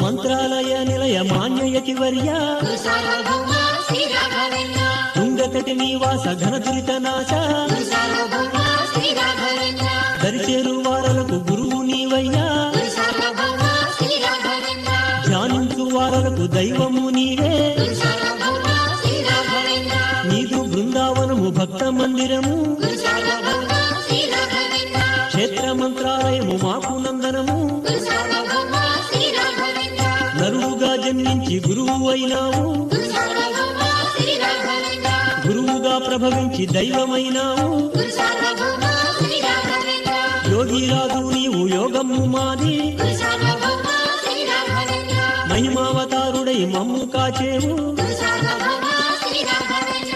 మంత్రాలయ నిలయ మాన్యయతి వర్య గురు సార్వభౌమ శ్రీ రాఘవేంద్ర తుంగకటి నివాస ఘనదురిత నాశ గురు సార్వభౌమ శ్రీ రాఘవేంద్ర దరిచేరు వారలకు గురువు నీవయ్యా గురు సార్వభౌమ శ్రీ రాఘవేంద్ర ధ్యానించు వారలకు దైవము నీవే గురు సార్వభౌమ శ్రీ రాఘవేంద్ర నీదు బృందావనము భక్త మందిరము గురు సార్వభౌమ శ్రీ రాఘవేంద్ర క్షేత్ర మంత్రాలయము మాకు నందనము గురు సార్వభౌమ శ్రీ రాఘవేంద్ర నరువుగా జన్మించి గురువు అయినావు గురు సార్వభౌమ శ్రీ రాఘవేంద్ర గురువుగా ప్రభవించి దైవమైనావు గురు సార్వభౌమ శ్రీ రాఘవేంద్ర యోగిరాజు నీవు యోగము మాది గురు సార్వభౌమ శ్రీ రాఘవేంద్ర మహిమావతారుడై మమ్ము కాచేవు గురు సార్వభౌమ శ్రీ రాఘవేంద్ర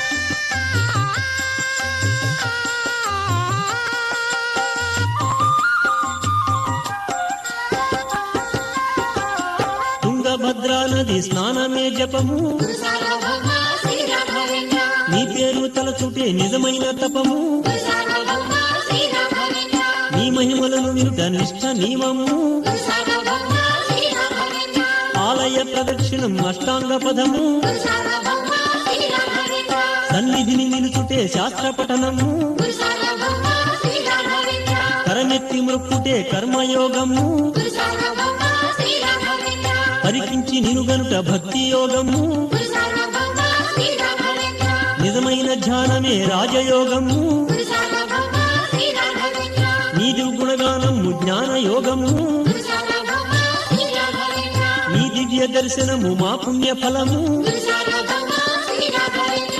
తుంగభద్రా నది స్నానమే జపము గురు సార్వభౌమ శ్రీ రాఘవేంద్ర నీ పేరు తలచుటే నిజమైన తపము గురు సార్వభౌమ శ్రీ రాఘవేంద్ర నీ మహిమలను వినుట నిష్ఠ నీవము గురు సార్వభౌమ శ్రీ రాఘవేంద్ర ఆలయ ప్రదక్షిణం అష్టాంగ పదము గురు సార్వభౌమ శ్రీ రాఘవేంద్ర సన్నిధిని నిలుచుటే శాస్త్ర పఠనము గురు సార్వభౌమ శ్రీ రాఘవేంద్ర కరమెత్తి మృక్కుటే కర్మయోగము గురు సార్వభౌమ శ్రీ రాఘవేంద్ర పరికించి నినుగనుట భక్తి యోగము గురు సార్వభౌమ శ్రీ రాఘవేంద్ర నిజమైన ధ్యానమే రాజయోగము గురు సార్వభౌమ శ్రీ రాఘవేంద్ర నీది గుణగానము జ్ఞాన యోగము గురు సార్వభౌమ శ్రీ రాఘవేంద్ర నీ దివ్య దర్శనము మా పుణ్య ఫలము గురు సార్వభౌమ శ్రీ రాఘవేంద్ర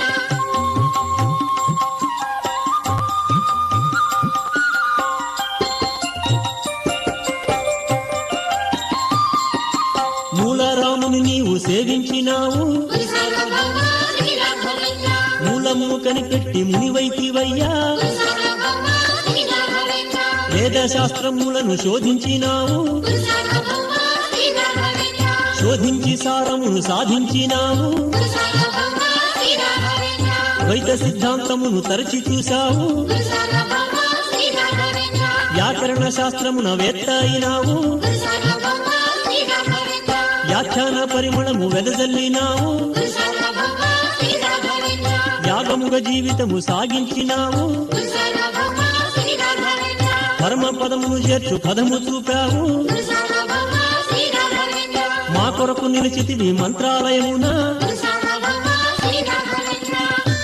మూలరాముని నీవు సేవించినావు గురు సార్వభౌమ శ్రీ రాఘవేంద్ర మూలము కనిపెట్టి మునివైతివయ్యా గురు సార్వభౌమ శ్రీ రాఘవేంద్ర వేద శాస్త్రములను శోధించినావు గురు సార్వభౌమ శ్రీ రాఘవేంద్ర శోధించి సారమును సాధించినావు గురు సార్వభౌమ శ్రీ రాఘవేంద్ర ద్వైత సిద్ధాంతమును తరచి చూశావు గురు సార్వభౌమ శ్రీ రాఘవేంద్ర వ్యాకరణ శాస్త్రమున వేత్త అయినావు గురు సార్వభౌమ శ్రీ రాఘవేంద్ర వ్యాఖ్యాన పరిమళము వెదజల్లినావు గురు సార్వభౌమ శ్రీ రాఘవేంద్ర యాగముగ జీవితము సాగించినావు గురు సార్వభౌమ శ్రీ రాఘవేంద్ర పరమ పదమును చేర్చు పదము చూపావు గురు సార్వభౌమ శ్రీ రాఘవేంద్ర మా కొరకు నిలిచితివి మంత్రాలయమున గురు సార్వభౌమ శ్రీ రాఘవేంద్ర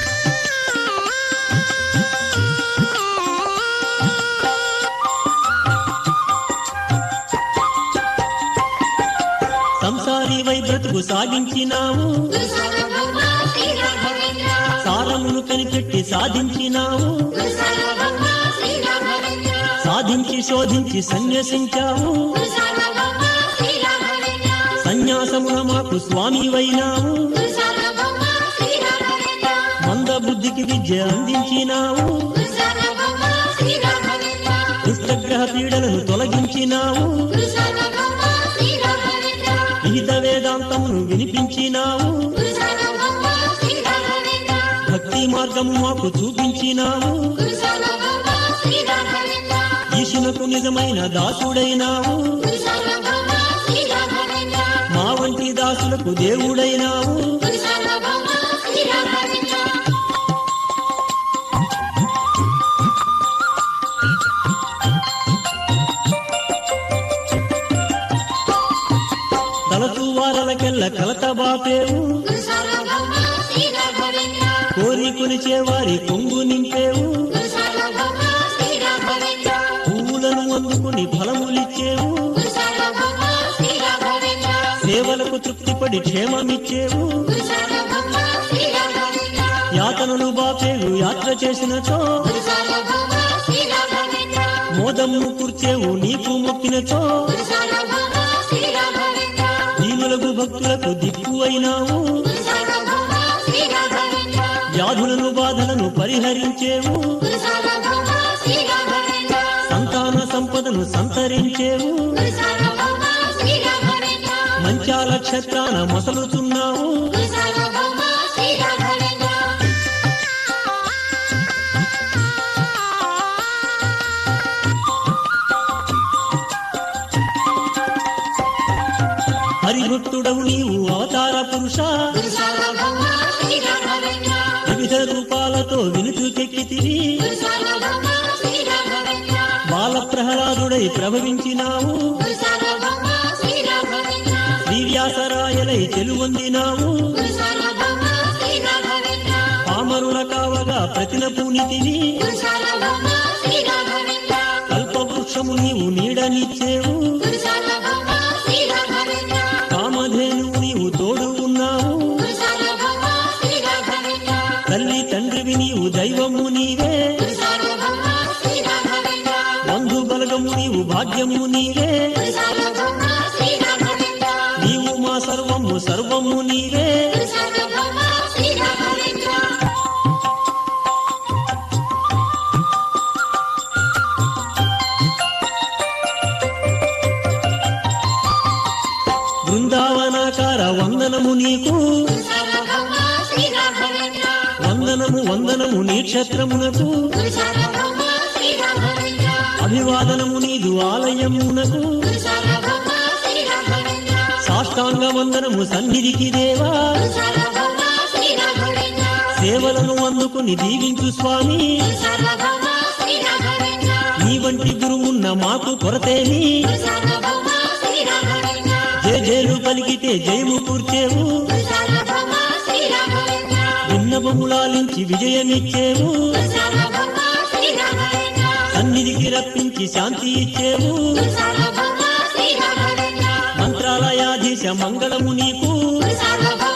సంసారి వై బ్రతుకు సాగించినావు గురు సార్వభౌమ శ్రీ రాఘవేంద్ర సారమును కనిపెట్టి సాధించినావు గురు సార్వభౌమ శ్రీ రాఘవేంద్ర సాధించి శోధించి సన్యసించావు గురు సార్వభౌమ శ్రీ రాఘవేంద్ర సన్యాసమున మాకు స్వామివైనావు గురు సార్వభౌమ శ్రీ రాఘవేంద్ర మంద బుద్ధికి విద్య అందించినావు గురు సార్వభౌమ శ్రీ రాఘవేంద్ర దుష్టగ్రహ పీడలను తొలగించినావు గురు సార్వభౌమ శ్రీ రాఘవేంద్ర విహిత వేదాంతమును వినిపించినావు గురు సార్వభౌమ శ్రీ రాఘవేంద్ర భక్తి మార్గము మాకు చూపించినావు గురు సార్వభౌమ శ్రీ రాఘవేంద్ర ఈశునకు నిజమైన దాసుడైనావు గురు సార్వభౌమ శ్రీ రాఘవేంద్ర మా వంటి దాసులకు దేవుడైనావు గురు సార్వభౌమ శ్రీ రాఘవేంద్ర తలచు వారలకెల్ల కలత బాపేవు గురు సార్వభౌమ శ్రీ రాఘవేంద్ర కోరి కొలిచే వారి కొంగు నింపేవు గురు సార్వభౌమ శ్రీ రాఘవేంద్ర పువ్వులను అందుకుని ఫలములిచ్చేవు గురు సార్వభౌమ శ్రీ రాఘవేంద్ర సేవలకు తృప్తిపడి క్షేమమిచ్చేవు గురు సార్వభౌమ శ్రీ రాఘవేంద్ర యాతనలు బాపేవు యాత్ర చేసినచో గురు సార్వభౌమ శ్రీ రాఘవేంద్ర మోదము కూర్చేవు నీకు మొక్కినచో గురు సార్వభౌమ శ్రీ రాఘవేంద్ర దీనులకు భక్తులకు దిక్కు అయినావు గురు సార్వభౌమ శ్రీ రాఘవేంద్ర వ్యాధులను బాధలను పరిహరించేవు గురు సార్వభౌమ శ్రీ రాఘవేంద్ర సంతాన సంపదను సంతరించేవు గురు సార్వభౌమ శ్రీ రాఘవేంద్ర మంచాల క్షత్రాన మొసలుతున్నావు గురు సార్వభౌమ శ్రీ రాఘవేంద్ర హరిభక్తుడవు నీవు అవతార పురుష గురు సార్వభౌమ శ్రీ రాఘవేంద్ర వివిధ రూపాలతో వినుచుకెక్కితివి గురు సార్వభౌమ శ్రీ రాఘవేంద్ర బాల ప్రహ్లాదుడై ప్రభవించినావు గురు సార్వభౌమ శ్రీ రాఘవేంద్ర శ్రీవ్యాసరాయలై చెలువొందినావు గురు సార్వభౌమ శ్రీ రాఘవేంద్ర పామరుల కావగా ప్రతిన పూనితివి గురు సార్వభౌమ శ్రీ రాఘవేంద్ర కల్పవృక్షము నీవు నీడనిచ్చేవు గురు సార్వభౌమ శ్రీ రాఘవేంద్ర కామధేనువు నీవు తోడు ఉన్నావు గురు సార్వభౌమ శ్రీ రాఘవేంద్ర తల్లి తండ్రివి నీవు దైవము నీవే గురు సార్వభౌమ శ్రీ రాఘవేంద్ర బంధు బలగము నీవు భాగ్యము నీవే గురు సార్వభౌమ శ్రీ రాఘవేంద్ర నీవు మా సర్వము సర్వము నీవే గురు సార్వభౌమ శ్రీ రాఘవేంద్ర బృందావనాకార వందనము నీకు గురు సార్వభౌమ శ్రీ రాఘవేంద్ర వందనము వందనము నీక్షత్రమునకు గురు సార్వభౌమ శ్రీ రాఘవేంద్ర అభివాదనము నీదు ఆలయమునకు గురు సార్వభౌమ శ్రీ రాఘవేంద్ర సాష్టాంగ వందనము సన్నిధికి దేవా గురు సార్వభౌమ శ్రీ రాఘవేంద్ర సేవలను అందుకుని దీవించు స్వామి గురు సార్వభౌమ శ్రీ రాఘవేంద్ర నీ వంటి గురువున్న మాకు కొరతేమి గురు సార్వభౌమ శ్రీ రాఘవేంద్ర జేజేలు పలికితే జయము కూర్చేవు గురు సార్వభౌమ శ్రీ రాఘవేంద్ర విన్నపములాలించి విజయమిచ్చేవు గురు సార్వభౌమ శ్రీ రాఘవేంద్ర సన్నిధికి రప్పించి శాంతి ఇచ్చేవు గురు సార్వభౌమ శ్రీ రాఘవేంద్ర మంత్రాలయాధీశ మంగళము నీకు గురు సార్వభౌమ